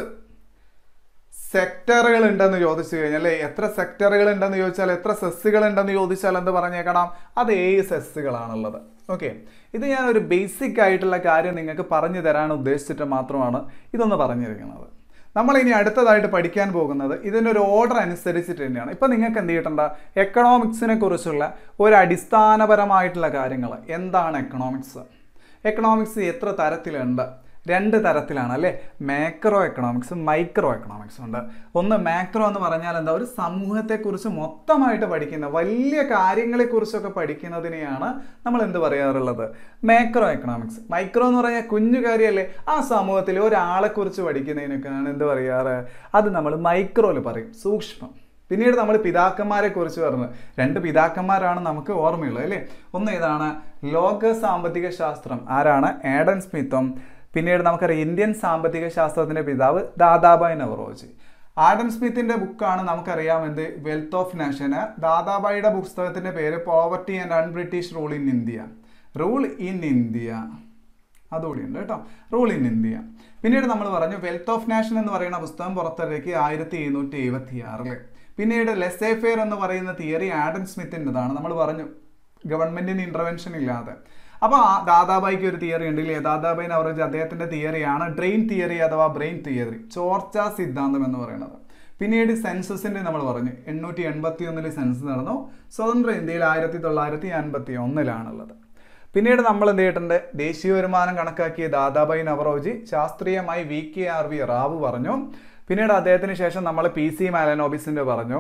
സെക്ടറുകൾ ഉണ്ടെന്ന് ചോദിച്ചു കഴിഞ്ഞാൽ അല്ലേ എത്ര സെക്ടറുകൾ ഉണ്ടെന്ന് ചോദിച്ചാൽ എത്ര സെസ്സുകൾ ഉണ്ടെന്ന് ചോദിച്ചാൽ എന്ത് പറഞ്ഞേക്കണം അത് ഏഴ് സെസ്സുകളാണുള്ളത് ഓക്കെ ഇത് ഞാൻ ഒരു ബേസിക് ആയിട്ടുള്ള കാര്യം നിങ്ങൾക്ക് പറഞ്ഞു തരാൻ ഉദ്ദേശിച്ചിട്ട് മാത്രമാണ് ഇതൊന്ന് പറഞ്ഞിരിക്കുന്നത് നമ്മൾ ഇനി അടുത്തതായിട്ട് പഠിക്കാൻ പോകുന്നത് ഇതിൻ്റെ ഒരു ഓർഡർ അനുസരിച്ചിട്ട് തന്നെയാണ് ഇപ്പം നിങ്ങൾക്ക് എന്ത് ചെയ്തിട്ടുണ്ട് എക്കണോമിക്സിനെ കുറിച്ചുള്ള ഒരു അടിസ്ഥാനപരമായിട്ടുള്ള കാര്യങ്ങൾ എന്താണ് എക്കണോമിക്സ് എക്കണോമിക്സ് എത്ര തരത്തിലുണ്ട് രണ്ട് തരത്തിലാണ് അല്ലേ മാക്രോ എക്കണോമിക്സ് മൈക്രോ എക്കണോമിക്സ് ഉണ്ട് ഒന്ന് മാക്രോ എന്ന് പറഞ്ഞാൽ എന്താ ഒരു സമൂഹത്തെക്കുറിച്ച് മൊത്തമായിട്ട് പഠിക്കുന്ന വലിയ കാര്യങ്ങളെക്കുറിച്ചൊക്കെ പഠിക്കുന്നതിനെയാണ് നമ്മൾ എന്ത് പറയാറുള്ളത് മാക്രോ എക്കണോമിക്സ് മൈക്രോ എന്ന് പറഞ്ഞാൽ കുഞ്ഞു കാര്യമല്ലേ ആ സമൂഹത്തിൽ ഒരാളെക്കുറിച്ച് പഠിക്കുന്നതിനൊക്കെയാണ് എന്ത് പറയാറ് അത് നമ്മൾ മൈക്രോയിൽ പറയും സൂക്ഷ്മം പിന്നീട് നമ്മൾ പിതാക്കന്മാരെ കുറിച്ച് പറഞ്ഞു രണ്ട് പിതാക്കന്മാരാണ് നമുക്ക് ഓർമ്മയുള്ളത് അല്ലേ ഒന്ന് ഏതാണ് ലോക സാമ്പത്തിക ശാസ്ത്രം ആരാണ് ആഡൻ സ്മിത്തും പിന്നീട് നമുക്കറിയാം ഇന്ത്യൻ സാമ്പത്തിക ശാസ്ത്രത്തിന്റെ പിതാവ് ദാദാബായ് നവറോജി ആഡം സ്മിത്തിന്റെ ബുക്കാണ് നമുക്കറിയാം എന്ത് വെൽത്ത് ഓഫ് നേഷന് ദാദാബായിയുടെ പുസ്തകത്തിന്റെ പേര് poverty and un British rule in India rule in India അതുകൂടി ഉണ്ട് കേട്ടോ റൂൾ ഇൻ ഇന്ത്യ പിന്നീട് നമ്മൾ പറഞ്ഞു വെൽത്ത് ഓഫ് നാഷൻ എന്ന് പറയുന്ന പുസ്തകം പുറത്തിറക്കി ആയിരത്തി എഴുന്നൂറ്റി എഴുപത്തി ആറില് പിന്നീട് ലെസേ ഫെയർ എന്ന് പറയുന്ന തിയറി ആഡം സ്മിത്തിൻ്റെതാണ് നമ്മൾ പറഞ്ഞു ഗവൺമെന്റിന് ഇന്റർവെൻഷൻ ഇല്ലാതെ അപ്പോൾ ആ ദാദാബായിക്ക് ഒരു തിയറി ഉണ്ട് ഇല്ലേ ദാദാബായി നവറേജ് അദ്ദേഹത്തിന്റെ തിയറിയാണ് ഡ്രെയിൻ തിയറി അഥവാ ബ്രെയിൻ തിയറി ചോർച്ച സിദ്ധാന്തം എന്ന് പറയുന്നത് പിന്നീട് സെൻസസിന്റെ നമ്മൾ പറഞ്ഞു എണ്ണൂറ്റി എൺപത്തി ഒന്നിൽ സെൻസസ് നടന്നു സ്വതന്ത്ര ഇന്ത്യയിൽ ആയിരത്തി തൊള്ളായിരത്തി അൻപത്തി ഒന്നിലാണുള്ളത് പിന്നീട് നമ്മൾ എന്ത് ചെയ്തിട്ടുണ്ട് ദേശീയ വരുമാനം കണക്കാക്കിയ ദാദാബായി നവറോജി ശാസ്ത്രീയമായി V K R V Rao പറഞ്ഞു പിന്നീട് അദ്ദേഹത്തിന് ശേഷം നമ്മൾ പി സി മാലനോബിസിന്റെ പറഞ്ഞു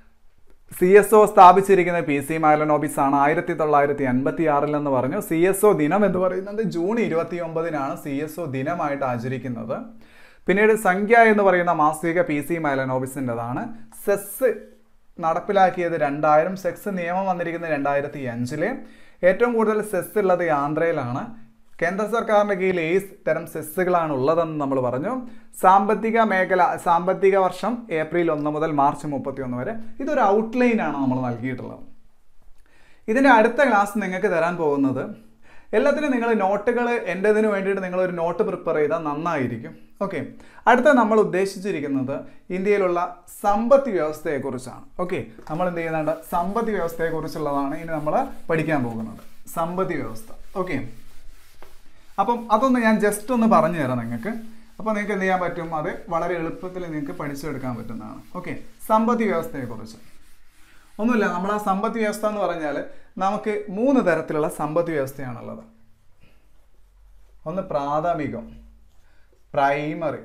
സി എസ് ഒ സ്ഥാപിച്ചിരിക്കുന്ന പി സി മാലനോബിസ് ആണ് ആയിരത്തി തൊള്ളായിരത്തി അൻപത്തി ആറിലെന്ന് പറഞ്ഞു സി എസ് ഒ ദിനം എന്ന് പറയുന്നത് ജൂൺ ഇരുപത്തി ഒമ്പതിനാണ് സി എസ് ഒ ദിനമായിട്ട് ആചരിക്കുന്നത് പിന്നീട് സംഖ്യ എന്ന് പറയുന്ന മാസിക പി സി മാലനോബിസിൻ്റെതാണ് സെസ് നടപ്പിലാക്കിയത് രണ്ടായിരം സെക്സ് നിയമം വന്നിരിക്കുന്നത് രണ്ടായിരത്തി അഞ്ചില് ഏറ്റവും കൂടുതൽ സെസ് ഉള്ളത് ആന്ധ്രയിലാണ് കേന്ദ്ര സർക്കാരിന്റെ കീഴിൽ ഏഴ് തരം സെസ്സുകളാണ് ഉള്ളതെന്ന് നമ്മൾ പറഞ്ഞു സാമ്പത്തിക മേഖല സാമ്പത്തിക വർഷം ഏപ്രിൽ ഒന്ന് മുതൽ മാർച്ച് മുപ്പത്തി ഒന്ന് വരെ ഇതൊരു ഔട്ട്ലൈൻ ആണ് നമ്മൾ നൽകിയിട്ടുള്ളത് ഇതിന്റെ അടുത്ത ക്ലാസ് നിങ്ങൾക്ക് തരാൻ പോകുന്നത് എല്ലാത്തിനും നിങ്ങൾ നോട്ടുകൾ എൻ്റെതിന് വേണ്ടിയിട്ട് നിങ്ങൾ ഒരു നോട്ട് പ്രിപ്പയർ ചെയ്താൽ നന്നായിരിക്കും ഓക്കെ അടുത്ത നമ്മൾ ഉദ്ദേശിച്ചിരിക്കുന്നത് ഇന്ത്യയിലുള്ള സമ്പദ് വ്യവസ്ഥയെക്കുറിച്ചാണ് ഓക്കെ നമ്മൾ എന്ത് ചെയ്യുന്നുണ്ട് സമ്പദ് വ്യവസ്ഥയെക്കുറിച്ചുള്ളതാണ് ഇനി നമ്മൾ പഠിക്കാൻ പോകുന്നത് സമ്പദ് വ്യവസ്ഥ ഓക്കെ അപ്പം അതൊന്ന് ഞാൻ ജസ്റ്റ് ഒന്ന് പറഞ്ഞു തരാം നിങ്ങൾക്ക് അപ്പോൾ നിങ്ങൾക്ക് എന്ത് ചെയ്യാൻ പറ്റും അത് വളരെ എളുപ്പത്തിൽ നിങ്ങൾക്ക് പഠിച്ചെടുക്കാൻ പറ്റുന്നതാണ് ഓക്കെ സമ്പദ് വ്യവസ്ഥയെക്കുറിച്ച് ഒന്നുമില്ല നമ്മൾ ആ സമ്പദ് വ്യവസ്ഥ എന്ന് പറഞ്ഞാൽ നമുക്ക് മൂന്ന് തരത്തിലുള്ള സമ്പദ് വ്യവസ്ഥയാണുള്ളത് ഒന്ന് പ്രാഥമികം പ്രൈമറി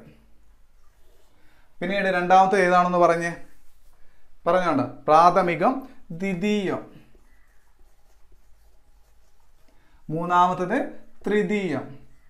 പിന്നീട് രണ്ടാമത്തെ ഏതാണെന്ന് പറഞ്ഞേ പറഞ്ഞോണ്ട പ്രാഥമികം ദ്വിതീയം മൂന്നാമത്തത് തൃതീയം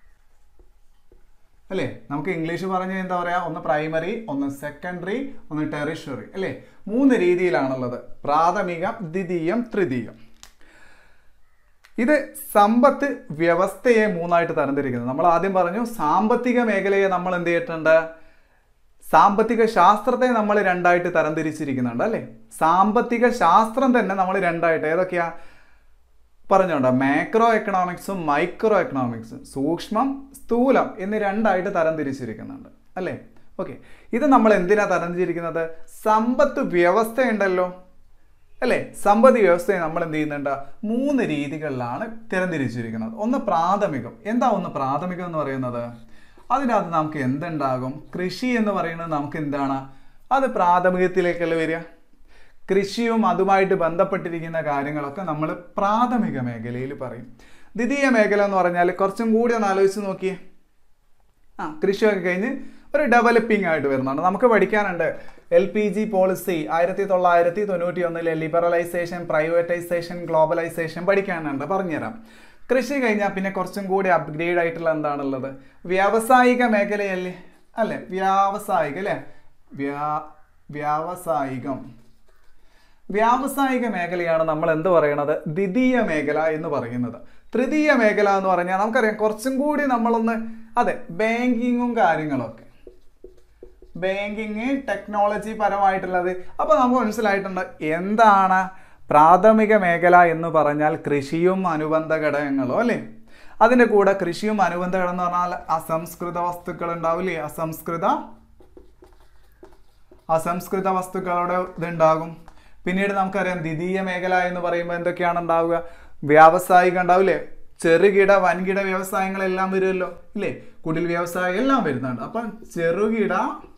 അല്ലേ നമുക്ക് ഇംഗ്ലീഷ് പറഞ്ഞ എന്താ പറയാ ഒന്ന് പ്രൈമറി ഒന്ന് സെക്കൻഡറി ഒന്ന് ടെറിഷറി അല്ലേ മൂന്ന് രീതിയിലാണുള്ളത് പ്രാഥമികം ദ്വിതീയം തൃതീയം ഇത് സമ്പത്ത് വ്യവസ്ഥയെ മൂന്നായിട്ട് തരംതിരിക്കുന്നത് നമ്മൾ ആദ്യം പറഞ്ഞു സാമ്പത്തിക മേഖലയെ നമ്മൾ എന്ത് ചെയ്തിട്ടുണ്ട് സാമ്പത്തിക ശാസ്ത്രത്തെ നമ്മൾ രണ്ടായിട്ട് തരംതിരിച്ചിരിക്കുന്നുണ്ട് അല്ലേ സാമ്പത്തിക ശാസ്ത്രം തന്നെ നമ്മൾ രണ്ടായിട്ട് ഏതൊക്കെയാ പറഞ്ഞോണ്ട മാക്രോ എക്കണോമിക്സും മൈക്രോ എക്കണോമിക്സും സൂക്ഷ്മം സ്ഥൂലം എന്നീ രണ്ടായിട്ട് തരംതിരിച്ചിരിക്കുന്നുണ്ട് അല്ലേ ഓക്കെ ഇത് നമ്മൾ എന്തിനാ തരംതിരിക്കുന്നത് സമ്പത്ത് വ്യവസ്ഥയുണ്ടല്ലോ അല്ലേ സമ്പദ് വ്യവസ്ഥയെ നമ്മൾ എന്ത് ചെയ്യുന്നുണ്ട് മൂന്ന് രീതികളിലാണ് തരംതിരിച്ചിരിക്കുന്നത് ഒന്ന് പ്രാഥമികം എന്താ ഒന്ന് പ്രാഥമികം എന്ന് പറയുന്നത് അതിനകത്ത് നമുക്ക് എന്തുണ്ടാകും കൃഷി എന്ന് പറയുന്നത് നമുക്ക് എന്താണ് അത് പ്രാഥമികത്തിലേക്കല്ലേ വരിക കൃഷിയും അതുമായിട്ട് ബന്ധപ്പെട്ടിരിക്കുന്ന കാര്യങ്ങളൊക്കെ നമ്മൾ പ്രാഥമിക മേഖലയിൽ പറയും ദ്വിതീയ മേഖല എന്ന് പറഞ്ഞാൽ കുറച്ചും കൂടി ഒന്ന് ആലോചിച്ച് നോക്കിയേ ആ കൃഷിയൊക്കെ കഴിഞ്ഞ് ഒരു ഡെവലപ്പിംഗ് ആയിട്ട് വരുന്നുണ്ട് നമുക്ക് പഠിക്കാനുണ്ട് എൽ പി ജി പോളിസി ആയിരത്തി തൊള്ളായിരത്തി തൊണ്ണൂറ്റി ഒന്നിലെ ലിബറലൈസേഷൻ പ്രൈവറ്റൈസേഷൻ ഗ്ലോബലൈസേഷൻ പഠിക്കാനുണ്ട് പറഞ്ഞുതരാം കൃഷി കഴിഞ്ഞാൽ പിന്നെ കുറച്ചും കൂടി അപ്ഗ്രേഡ് ആയിട്ടുള്ള എന്താണുള്ളത് വ്യാവസായിക മേഖലയല്ലേ അല്ലേ വ്യാവസായിക അല്ലേ വ്യാ വ്യാവസായികം വ്യാവസായിക മേഖലയാണ് നമ്മൾ എന്ത് പറയണത് ദ്വിതീയ മേഖല എന്ന് പറയുന്നത് തൃതീയ മേഖല എന്ന് പറഞ്ഞാൽ നമുക്കറിയാം കുറച്ചും കൂടി നമ്മളൊന്ന് അതെ ബാങ്കിങ്ങും കാര്യങ്ങളൊക്കെ ബാങ്കിങ് ടെക്നോളജി പരമായിട്ടുള്ളത് അപ്പോൾ നമുക്ക് മനസ്സിലായിട്ടുണ്ട് എന്താണ് പ്രാഥമിക മേഖല എന്ന് പറഞ്ഞാൽ കൃഷിയും അനുബന്ധ ഘടകങ്ങളും അല്ലേ അതിൻ്റെ കൂടെ കൃഷിയും അനുബന്ധ ഘടകം എന്ന് പറഞ്ഞാൽ അസംസ്കൃത വസ്തുക്കൾ ഉണ്ടാവില്ലേ അസംസ്കൃത അസംസ്കൃത വസ്തുക്കളുടെ ഇതുണ്ടാകും പിന്നീട് നമുക്കറിയാം ദ്വിതീയ മേഖല എന്ന് പറയുമ്പോൾ എന്തൊക്കെയാണ് ഉണ്ടാവുക വ്യാവസായിക ഉണ്ടാവില്ലേ ചെറുകിട വൻകിട വ്യവസായങ്ങളെല്ലാം വരുമല്ലോ ഇല്ലേ കുടിൽ വ്യവസായം എല്ലാം വരുന്നുണ്ട് അപ്പം ചെറുകിട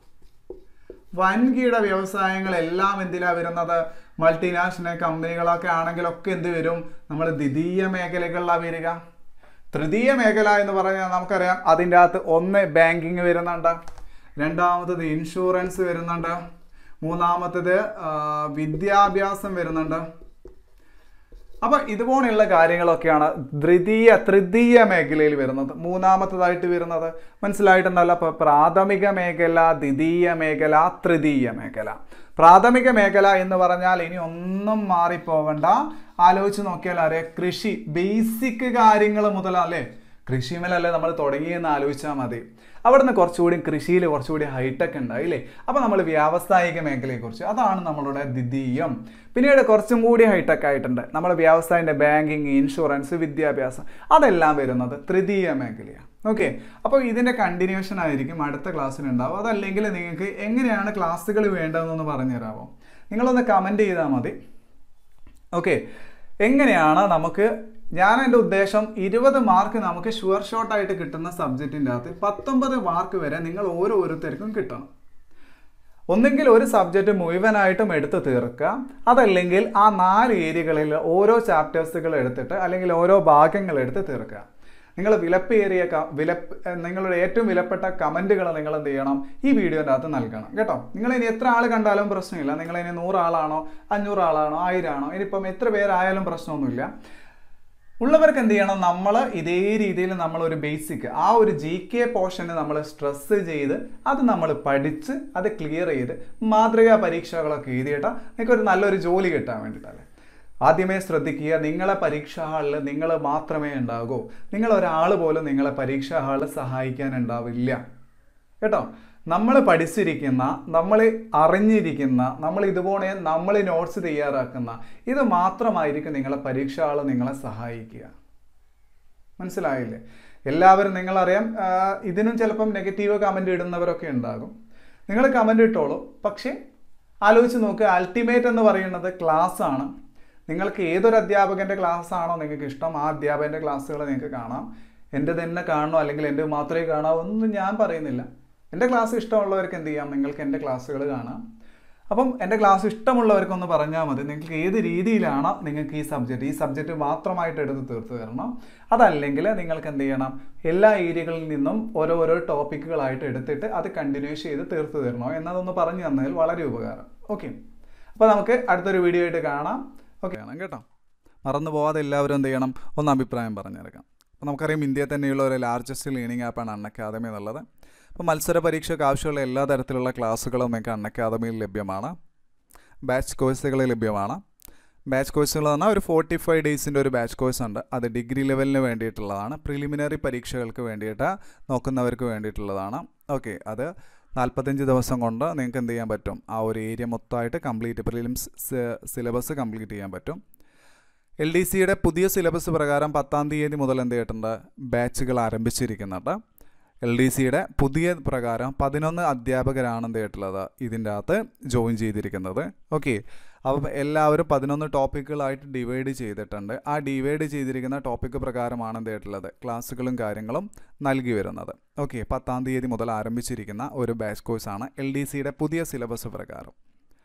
വൻകിട വ്യവസായങ്ങളെല്ലാം എന്തിലാ വരുന്നത് മൾട്ടിനാഷണൽ കമ്പനികളൊക്കെ ആണെങ്കിലൊക്കെ എന്ത് വരും നമ്മൾ ദ്വിതീയ മേഖലകളിലാണ് വരിക തൃതീയ മേഖല എന്ന് പറഞ്ഞാൽ നമുക്കറിയാം അതിൻ്റെ അകത്ത് ഒന്ന് ബാങ്കിങ് വരുന്നുണ്ട് രണ്ടാമത്തത് ഇൻഷുറൻസ് വരുന്നുണ്ട് മൂന്നാമത്തത് ആ, വിദ്യാഭ്യാസം വരുന്നുണ്ട് അപ്പൊ ഇതുപോലെയുള്ള കാര്യങ്ങളൊക്കെയാണ് ദ്വിതീയ തൃതീയ മേഖലയിൽ വരുന്നത് മൂന്നാമത്തതായിട്ട് വരുന്നത് മനസ്സിലായിട്ടുണ്ടല്ലോ അപ്പൊ പ്രാഥമിക മേഖല ദ്വിതീയ മേഖല തൃതീയ മേഖല പ്രാഥമിക മേഖല എന്ന് പറഞ്ഞാൽ ഇനി ഒന്നും മാറിപ്പോകണ്ട ആലോചിച്ച് നോക്കിയാൽ അറിയാം കൃഷി ബേസിക് കാര്യങ്ങൾ മുതലല്ലേ കൃഷിമേലല്ലേ നമ്മൾ തുടങ്ങിയെന്ന് ആലോചിച്ചാൽ മതി അവിടുന്ന് കുറച്ചുകൂടി കൃഷിയിൽ കുറച്ചുകൂടി ഹൈടെക് ഉണ്ടായി അല്ലേ അപ്പോൾ നമ്മൾ വ്യാവസായിക മേഖലയെക്കുറിച്ച് അതാണ് നമ്മളുടെ ദ്വിതീയം പിന്നീട് കുറച്ചും കൂടി ഹൈടെക് ആയിട്ടുണ്ട് നമ്മൾ വ്യവസായൻ്റെ ബാങ്കിങ് ഇൻഷുറൻസ് വിദ്യാഭ്യാസം അതെല്ലാം വരുന്നത് തൃതീയ മേഖലയാണ് ഓക്കെ അപ്പോൾ ഇതിൻ്റെ കണ്ടിന്യൂഷൻ ആയിരിക്കും അടുത്ത ക്ലാസ്സിൽ ഉണ്ടാവും അതല്ലെങ്കിൽ നിങ്ങൾക്ക് എങ്ങനെയാണ് ക്ലാസ്സുകൾ വേണ്ടതെന്നൊന്ന് പറഞ്ഞു തരാമോ നിങ്ങളൊന്ന് കമൻറ്റ് ചെയ്താൽ മതി ഓക്കെ എങ്ങനെയാണ് നമുക്ക് ഞാൻ എൻ്റെ ഉദ്ദേശം ഇരുപത് മാർക്ക് നമുക്ക് ഷുവർ ഷോട്ടായിട്ട് കിട്ടുന്ന സബ്ജക്റ്റിൻ്റെ അകത്ത് പത്തൊമ്പത് മാർക്ക് വരെ നിങ്ങൾ ഓരോരുത്തർക്കും കിട്ടണം ഒന്നെങ്കിൽ ഒരു സബ്ജക്റ്റ് മുഴുവനായിട്ടും എടുത്ത് തീർക്കുക അതല്ലെങ്കിൽ ആ നാല് ഏരിയകളിൽ ഓരോ ചാപ്റ്റേഴ്സുകൾ എടുത്തിട്ട് അല്ലെങ്കിൽ ഓരോ ഭാഗങ്ങൾ എടുത്ത് തീർക്കുക നിങ്ങൾ വിലപ്പേറിയ ക- വില നിങ്ങളുടെ ഏറ്റവും വിലപ്പെട്ട കമൻറ്റുകൾ നിങ്ങൾ എന്ത് ചെയ്യണം ഈ വീഡിയോൻ്റെ അകത്ത് നൽകണം കേട്ടോ നിങ്ങൾ ഇനി എത്ര ആൾ കണ്ടാലും പ്രശ്നമില്ല നിങ്ങൾ ഇനി നൂറാളാണോ അഞ്ഞൂറ് ആളാണോ ആയിരം ആണോ ഇനിയിപ്പം എത്ര പേരായാലും പ്രശ്നമൊന്നുമില്ല ഉള്ളവർക്ക് എന്ത് ചെയ്യണം നമ്മൾ ഇതേ രീതിയിൽ നമ്മൾ ഒരു ബേസിക് ആ ഒരു ജി കെ പോർഷന് നമ്മൾ സ്ട്രെസ് ചെയ്ത് അത് നമ്മൾ പഠിച്ച് അത് ക്ലിയർ ചെയ്ത് മാതൃകാ പരീക്ഷകളൊക്കെ എഴുതിയിട്ട് നിങ്ങൾക്ക് ഒരു നല്ലൊരു ജോലി കിട്ടാൻ വേണ്ടിയിട്ടല്ലേ ആദ്യമേ ശ്രദ്ധിക്കുക നിങ്ങളെ പരീക്ഷാ ഹാളിൽ നിങ്ങൾ മാത്രമേ ഉണ്ടാകൂ നിങ്ങൾ ഒരാൾ പോലും നിങ്ങളെ പരീക്ഷാ ഹാളിൽ സഹായിക്കാൻ ഉണ്ടാവില്ല കേട്ടോ നമ്മൾ പഠിച്ചിരിക്കുന്ന നമ്മൾ അറിഞ്ഞിരിക്കുന്ന നമ്മൾ ഇതുപോലെ നമ്മൾ നോട്ട്സ് തയ്യാറാക്കുന്ന ഇത് മാത്രമായിരിക്കും നിങ്ങളെ പരീക്ഷ ആൾ നിങ്ങളെ സഹായിക്കുക മനസ്സിലായില്ലേ എല്ലാവരും നിങ്ങളറിയാം ആ, ഇതിനും ചിലപ്പം നെഗറ്റീവ് കമൻ്റ് ഇടുന്നവരൊക്കെ ഉണ്ടാകും നിങ്ങൾ കമൻ്റ് ഇട്ടോളൂ പക്ഷേ ആലോചിച്ച് നോക്കുക അൾട്ടിമേറ്റ് എന്ന് പറയുന്നത് ക്ലാസ് ആണ് നിങ്ങൾക്ക് ഏതൊരു അധ്യാപകൻ്റെ ക്ലാസ് ആണോ നിങ്ങൾക്ക് ഇഷ്ടം ആ അധ്യാപകൻ്റെ ക്ലാസ്സുകൾ നിങ്ങൾക്ക് കാണാം എൻ്റെ തന്നെ കാണണോ അല്ലെങ്കിൽ എൻ്റെ മാത്രമേ കാണാവൂ ഒന്നും ഞാൻ പറയുന്നില്ല എൻ്റെ ക്ലാസ് ഇഷ്ടമുള്ളവർക്ക് എന്ത് ചെയ്യാം നിങ്ങൾക്ക് എൻ്റെ ക്ലാസ്സുകൾ കാണാം അപ്പം എൻ്റെ ക്ലാസ് ഇഷ്ടമുള്ളവർക്കൊന്ന് പറഞ്ഞാൽ മതി നിങ്ങൾക്ക് ഏത് രീതിയിലാണ് നിങ്ങൾക്ക് ഈ സബ്ജക്റ്റ് ഈ സബ്ജക്റ്റ് മാത്രമായിട്ട് എടുത്ത് തീർത്ത് തരണം അതല്ലെങ്കിൽ നിങ്ങൾക്ക് എന്ത് ചെയ്യണം എല്ലാ ഏരിയകളിൽ നിന്നും ഓരോരോ ടോപ്പിക്കുകളായിട്ട് എടുത്തിട്ട് അത് കണ്ടിന്യൂ ചെയ്ത് തീർത്ത് തരണോ എന്നതൊന്ന് പറഞ്ഞു തന്നതിൽ വളരെ ഉപകാരം ഓക്കെ അപ്പോൾ നമുക്ക് അടുത്തൊരു വീഡിയോ ആയിട്ട് കാണാം ഓക്കെ കാണാം കേട്ടോ മറന്നു പോവാതെ എല്ലാവരും എന്ത് ചെയ്യണം ഒന്ന് അഭിപ്രായം പറഞ്ഞെടുക്കാം അപ്പോൾ നമുക്കറിയാം ഇന്ത്യയിൽ തന്നെയുള്ള ഒരു ലാർജസ്റ്റ് ലേണിംഗ് ആപ്പാണ് അൺ അക്കാദമി എന്നുള്ളത് അപ്പോൾ മത്സര പരീക്ഷയ്ക്ക് ആവശ്യമുള്ള എല്ലാ തരത്തിലുള്ള ക്ലാസ്സുകളും നിങ്ങൾക്ക് അൺ അക്കാദമിയിൽ ലഭ്യമാണ് ബാച്ച് കോഴ്സുകൾ ലഭ്യമാണ് ബാച്ച് കോഴ്സുകൾ എന്ന് പറഞ്ഞാൽ ഒരു ഫോർട്ടി ഫൈവ് ഡേയ്സിൻ്റെ ഒരു ബാച്ച് കോഴ്സ് ഉണ്ട് അത് ഡിഗ്രി ലെവലിന് വേണ്ടിയിട്ടുള്ളതാണ് പ്രിലിമിനറി പരീക്ഷകൾക്ക് വേണ്ടിയിട്ട് നോക്കുന്നവർക്ക് വേണ്ടിയിട്ടുള്ളതാണ് ഓക്കെ അത് നാൽപ്പത്തഞ്ച് ദിവസം കൊണ്ട് നിങ്ങൾക്ക് എന്ത് ചെയ്യാൻ പറ്റും ആ ഒരു ഏരിയ മൊത്തമായിട്ട് കംപ്ലീറ്റ് പ്രിലിംസ് സിലബസ് കംപ്ലീറ്റ് ചെയ്യാൻ പറ്റും എൽ ഡി സിയുടെ പുതിയ സിലബസ് പ്രകാരം പത്താം തീയതി മുതൽ എന്ത് ചെയ്തിട്ടുണ്ട് ബാച്ചുകൾ ആരംഭിച്ചിരിക്കുന്നുണ്ട് എൽ ഡി സിയുടെ പുതിയ പ്രകാരം പതിനൊന്ന് അധ്യാപകരാണ് എന്ത് ചെയ്തിട്ടുള്ളത് ഇതിൻ്റെ അകത്ത് ജോയിൻ ചെയ്തിരിക്കുന്നത് ഓക്കെ അപ്പം എല്ലാവരും പതിനൊന്ന് ടോപ്പിക്കുകളായിട്ട് ഡിവൈഡ് ചെയ്തിട്ടുണ്ട് ആ ഡിവൈഡ് ചെയ്തിരിക്കുന്ന ടോപ്പിക്ക് പ്രകാരമാണ് എന്ത് ചെയ്തിട്ടുള്ളത് ക്ലാസ്സുകളും കാര്യങ്ങളും നൽകി വരുന്നത് ഓക്കെ പത്താം തീയതി മുതൽ ആരംഭിച്ചിരിക്കുന്ന ഒരു ബാച്ച് കോഴ്സാണ് എൽ ഡി സിയുടെ പുതിയ സിലബസ് പ്രകാരം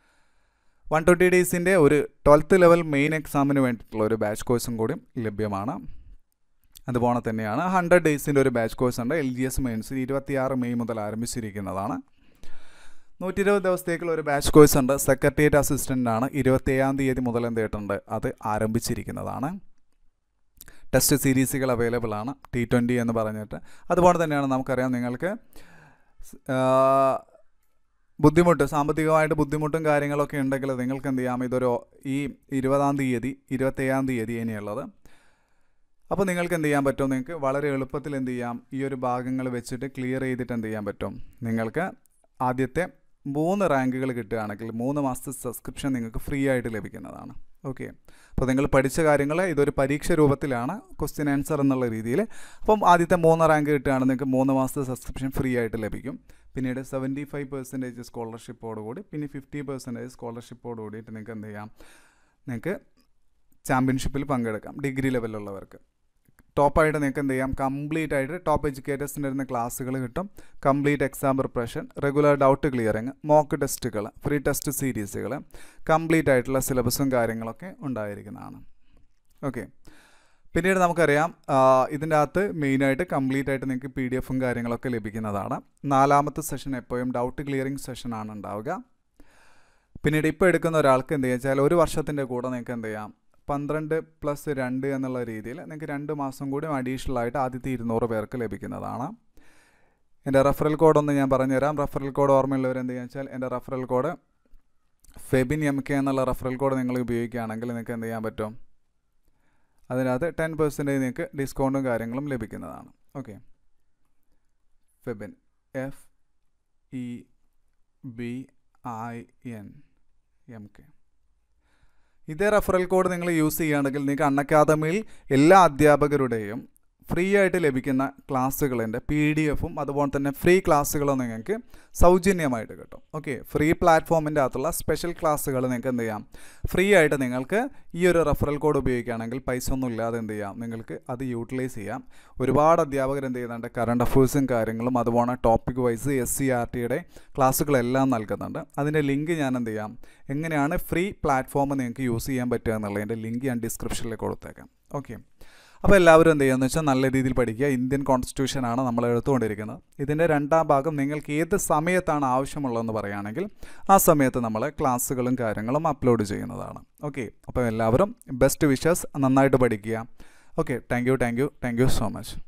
വൺ ട്വൻറ്റി ഡേയ്സിൻ്റെ ഒരു ട്വൽത്ത് ലെവൽ മെയിൻ എക്സാമിന് വേണ്ടിയിട്ടുള്ള ഒരു ബാച്ച് കോഴ്സും കൂടി ലഭ്യമാണ് അതുപോലെ തന്നെയാണ് ഹൺഡ്രഡ് ഡേയ്സിൻ്റെ ഒരു ബാച്ച് കോഴ്സ് ഉണ്ട് എൽ ജി എസ് മെയിൻസ് ഇരുപത്തിയാറ് മെയ് മുതൽ ആരംഭിച്ചിരിക്കുന്നതാണ് നൂറ്റി ഇരുപത് ദിവസത്തേക്കുള്ള ഒരു ബാച്ച് കോഴ്സ് ഉണ്ട് സെക്രട്ടേറിയറ്റ് അസിസ്റ്റൻ്റ് ആണ് ഇരുപത്തേഴാം തീയതി മുതൽ എന്ത് ചെയ്തിട്ടുണ്ട് അത് ആരംഭിച്ചിരിക്കുന്നതാണ് ടെസ്റ്റ് സീരീസുകൾ അവൈലബിൾ ആണ് ടി ട്വൻ്റി എന്ന് പറഞ്ഞിട്ട് അതുപോലെ തന്നെയാണ് നമുക്കറിയാം നിങ്ങൾക്ക് ആ, ബുദ്ധിമുട്ട് സാമ്പത്തികമായിട്ട് ബുദ്ധിമുട്ടും കാര്യങ്ങളൊക്കെ ഉണ്ടെങ്കിൽ നിങ്ങൾക്ക് എന്ത് ചെയ്യാം ഇതൊരു ഈ ഇരുപതാം തീയതി ഇരുപത്തേഴാം തീയതി ഇനിയുള്ളത് അപ്പോൾ നിങ്ങൾക്ക് എന്ത് ചെയ്യാൻ പറ്റും നിങ്ങൾക്ക് വളരെ എളുപ്പത്തിൽ എന്ത് ചെയ്യാം ഈ ഒരു ഭാഗങ്ങൾ വെച്ചിട്ട് ക്ലിയർ ചെയ്തിട്ട് എന്ത് ചെയ്യാൻ പറ്റും നിങ്ങൾക്ക് ആദ്യത്തെ മൂന്ന് റാങ്കുകൾ കിട്ടുകയാണെങ്കിൽ മൂന്ന് മാസത്തെ സബ്സ്ക്രിപ്ഷൻ നിങ്ങൾക്ക് ഫ്രീ ആയിട്ട് ലഭിക്കുന്നതാണ് ഓക്കെ അപ്പോൾ നിങ്ങൾ പഠിച്ച കാര്യങ്ങൾ ഇതൊരു പരീക്ഷ രൂപത്തിലാണ് ക്വസ്റ്റ്യൻ ആൻസർ എന്നുള്ള രീതിയിൽ അപ്പം ആദ്യത്തെ മൂന്ന് റാങ്ക് കിട്ടുകയാണെങ്കിൽ നിങ്ങൾക്ക് മൂന്ന് മാസത്തെ സബ്സ്ക്രിപ്ഷൻ ഫ്രീ ആയിട്ട് ലഭിക്കും പിന്നീട് സെവൻറ്റി ഫൈവ് പെർസെൻറ്റേജ് സ്കോളർഷിപ്പോട് കൂടി പിന്നെ ഫിഫ്റ്റി പെർസെൻറ്റേജ് സ്കോളർഷിപ്പോട് കൂടിയിട്ട് നിങ്ങൾക്ക് എന്ത് ചെയ്യാം നിങ്ങൾക്ക് ചാമ്പ്യൻഷിപ്പിൽ പങ്കെടുക്കാം ഡിഗ്രി ലെവലിലുള്ളവർക്ക് ടോപ്പായിട്ട് നിങ്ങൾക്ക് എന്ത് ചെയ്യാം കംപ്ലീറ്റ് ആയിട്ട് ടോപ്പ് എഡ്യൂക്കേറ്റേഴ്സിൻ്റെ ഇരുന്ന് ക്ലാസ്സുകൾ കിട്ടും complete exam preparation regular doubt clearing mock ടെസ്റ്റുകൾ ഫ്രീ ടെസ്റ്റ് സീരീസുകൾ കംപ്ലീറ്റ് ആയിട്ടുള്ള സിലബസും കാര്യങ്ങളൊക്കെ ഉണ്ടായിരിക്കുന്നതാണ് ഓക്കെ പിന്നീട് നമുക്കറിയാം ആ, ഇതിൻ്റെ അകത്ത് മെയിനായിട്ട് കംപ്ലീറ്റ് ആയിട്ട് നിങ്ങൾക്ക് പി ഡി എഫും കാര്യങ്ങളൊക്കെ ലഭിക്കുന്നതാണ് നാലാമത്തെ സെഷൻ എപ്പോഴും ഡൗട്ട് ക്ലിയറിംഗ് സെഷനാണ് ഉണ്ടാവുക പിന്നീട് ഇപ്പോൾ എടുക്കുന്ന ഒരാൾക്ക് എന്ത് വെച്ചാൽ ഒരു വർഷത്തിൻ്റെ കൂടെ നിങ്ങൾക്ക് എന്ത് ചെയ്യാം പന്ത്രണ്ട് പ്ലസ് രണ്ട് എന്നുള്ള രീതിയിൽ നിങ്ങൾക്ക് രണ്ട് മാസം കൂടി അഡീഷണൽ ആയിട്ട് ആദ്യത്തെ ഇരുന്നൂറ് പേർക്ക് ലഭിക്കുന്നതാണ് എൻ്റെ റെഫറൽ കോഡ് ഒന്ന് ഞാൻ പറഞ്ഞുതരാം റെഫറൽ കോഡ് ഓർമ്മയുള്ളവർ എന്ത് ചെയ്യുക വെച്ചാൽ എൻ്റെ referral code Febin M K എന്നുള്ള റെഫറൽ കോഡ് നിങ്ങൾ ഉപയോഗിക്കുകയാണെങ്കിൽ നിങ്ങൾക്ക് എന്ത് ചെയ്യാൻ പറ്റും അതിനകത്ത് ടെൻ പെർസെൻറ്റേജ് നിങ്ങൾക്ക് ഡിസ്കൗണ്ടും കാര്യങ്ങളും ലഭിക്കുന്നതാണ് okay Febin F E B I N M K ഇതേ റെഫറൽ കോഡ് നിങ്ങൾ യൂസ് ചെയ്യുകയാണെങ്കിൽ നിങ്ങൾക്ക് അൺ അക്കാദമിയിൽ എല്ലാ അധ്യാപകരുടെയും ഫ്രീ ആയിട്ട് ലഭിക്കുന്ന ക്ലാസ്സുകളുണ്ട് പി ഡി എഫും അതുപോലെ തന്നെ ഫ്രീ ക്ലാസ്സുകളും നിങ്ങൾക്ക് സൗജന്യമായിട്ട് കിട്ടും ഓക്കെ ഫ്രീ പ്ലാറ്റ്ഫോമിൻ്റെ അകത്തുള്ള സ്പെഷ്യൽ ക്ലാസ്സുകൾ നിങ്ങൾക്ക് എന്ത് ചെയ്യാം ഫ്രീ ആയിട്ട് നിങ്ങൾക്ക് ഈ ഒരു റെഫറൽ കോഡ് ഉപയോഗിക്കുകയാണെങ്കിൽ പൈസ ഒന്നും ഇല്ലാതെ എന്ത് ചെയ്യാം നിങ്ങൾക്ക് അത് യൂട്ടിലൈസ് ചെയ്യാം ഒരുപാട് അധ്യാപകർ എന്ത് ചെയ്യുന്നുണ്ട് കറണ്ട് അഫേഴ്സും കാര്യങ്ങളും അതുപോലെ topic wise S C R ടിയുടെ ക്ലാസ്സുകളെല്ലാം നൽകുന്നുണ്ട് അതിൻ്റെ ലിങ്ക് ഞാൻ എന്ത് ചെയ്യാം എങ്ങനെയാണ് ഫ്രീ പ്ലാറ്റ്ഫോം നിങ്ങൾക്ക് യൂസ് ചെയ്യാൻ പറ്റുക എന്നുള്ളതിൻ്റെ ലിങ്ക് ഞാൻ ഡിസ്ക്രിപ്ഷനിൽ കൊടുത്തേക്കാം ഓക്കെ അപ്പോൾ എല്ലാവരും എന്ത് ചെയ്യുകയെന്ന് വെച്ചാൽ നല്ല രീതിയിൽ പഠിക്കുക ഇന്ത്യൻ കോൺസ്റ്റിറ്റ്യൂഷനാണ് നമ്മൾ എടുത്തുകൊണ്ടിരിക്കുന്നത് ഇതിൻ്റെ രണ്ടാം ഭാഗം നിങ്ങൾക്ക് ഏത് സമയത്താണ് ആവശ്യമുള്ളതെന്ന് പറയുകയാണെങ്കിൽ ആ സമയത്ത് നമ്മൾ ക്ലാസ്സുകളും കാര്യങ്ങളും അപ്ലോഡ് ചെയ്യുന്നതാണ് ഓക്കെ അപ്പോൾ എല്ലാവരും ബെസ്റ്റ് വിഷസ് നന്നായിട്ട് പഠിക്കുക okay thank you thank you thank you so much